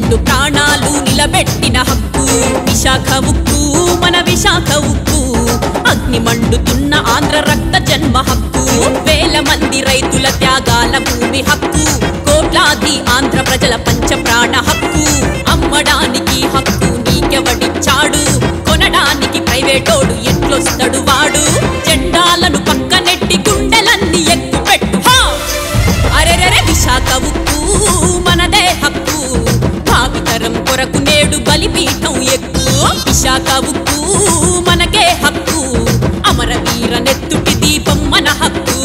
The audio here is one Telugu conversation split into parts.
రెండు ప్రాణాలు నిలబెట్టిన హక్కు విశాఖ ఉక్కు మన విశాఖ ఉక్కు అగ్ని మండుతున్న ఆంధ్ర రక్త జన్మ హక్కు వేల మంది రైతుల త్యాగాల భూమి హక్కు కోట్లాది ఆంధ్ర ప్రజల పంచ ప్రాణ హక్కు అమ్మడానికి హక్కు నీకెవడిచ్చాడు కొనడానికి ప్రైవేటోడు ఎట్లొస్తాడు వాడు జెండాలను పక్కనెట్టి గుండెలన్నీ ఎక్కు పెట్టు హా! అరెరెరె విశాఖ ఉక్కు మనదే హక్కు భావితరం కొరకు నేడు బలిపీఠం ఎక్కు విశాఖ ఉక్కు మనకే హక్కు అమరవీర నెత్తుటి దీపం మన హక్కు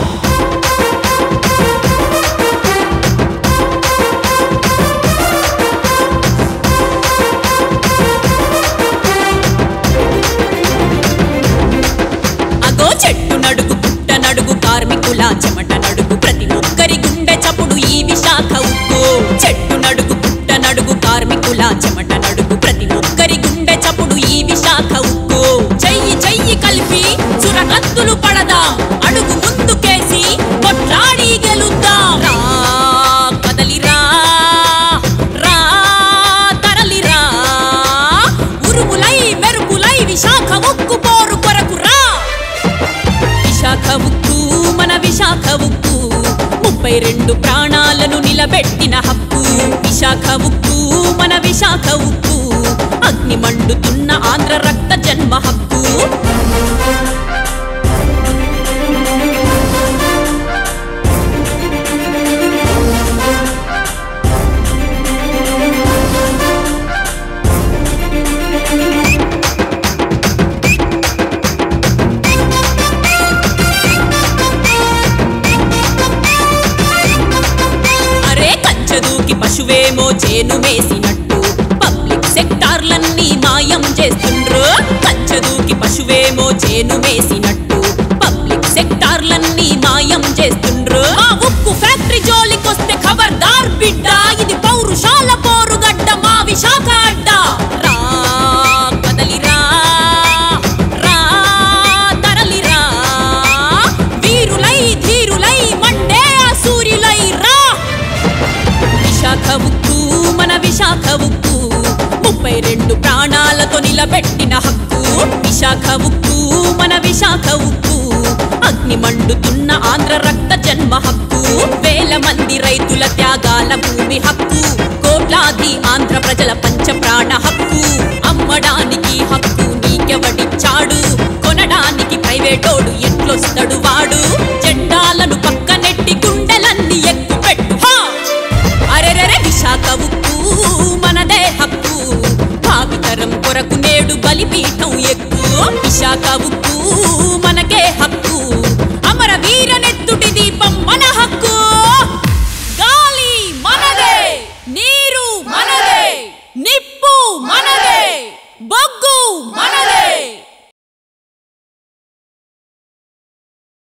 అగో చెట్టు నడుగు పుట్ట నడుగు కార్మికుల చెమట నడుగు ప్రతి ఒక్కరి గుండె చప్పుడు ఈ విశాఖ ఉక్కు చెట్టు నడుగు పుట్ట నడుగు కార్మికుల చెమట నడుగు ప్రతి ఒక్కరి గుండె చప్పుడు ఈ విశాఖ ఉక్కు చెయ్యి చెయ్యి కలిపి చురకత్తులు పడదాం అడుగు ముందుకేసి కొట్లాడి గెలుద్దాం రా కదలిరా రా తరలిరా ఉరుములై మెరుపులై విశాఖ ఉక్కు పోరు కొరకు రా విశాఖ ఉక్కు మన విశాఖ ఉక్కు ముప్పై రెండు ప్రాణాలను నిలబెట్టిన హక్కు విశాఖ ఉక్కు మన విశాఖ ఉక్కు అగ్ని మండుతున్న ఆంధ్ర రక్త జన్మ హక్కు అరే కంచదూకి పశువేమో చేను మేసినట్టు పబ్లిక్ సెక్టార్లన్నీ మాయం చేస్తుండ్రు కంచదూకి పశువేమో చేను మేసినట్టు పబ్లిక్ సెక్టార్లన్నీ మాయం చేస్తుండ్రు ఆ ఉక్కు ఫ్యాక్టరీ జోలికొస్తే ఖబర్దార్ బిడ్డ ఇది పౌరుషాల పోరుగడ్డ మా విశాఖ అడ్డ రా కదలిరా రా తరలిరా వీరులై ధీరులై మండే ఆ సూర్యులై రా విశాఖ ఉక్కు మన విశాఖ ఉక్కు ముప్పై రెండు ప్రాణాలతో నిలబెట్టిన హక్కు విశాఖ ఉక్కు మన విశాఖ ఉక్కు అగ్ని మండుతున్న ఆంధ్ర రక్త జన్మ హక్కు వేల మంది రైతుల త్యాగాల భూమి హక్కు కోట్లాది ఆంధ్ర ప్రజల పంచ ప్రాణ హక్కు అమ్మడానికి హక్కు నీకెవడిచ్చాడు కొనడానికి ప్రైవేటోడు ఎట్లొస్తాడు వాడు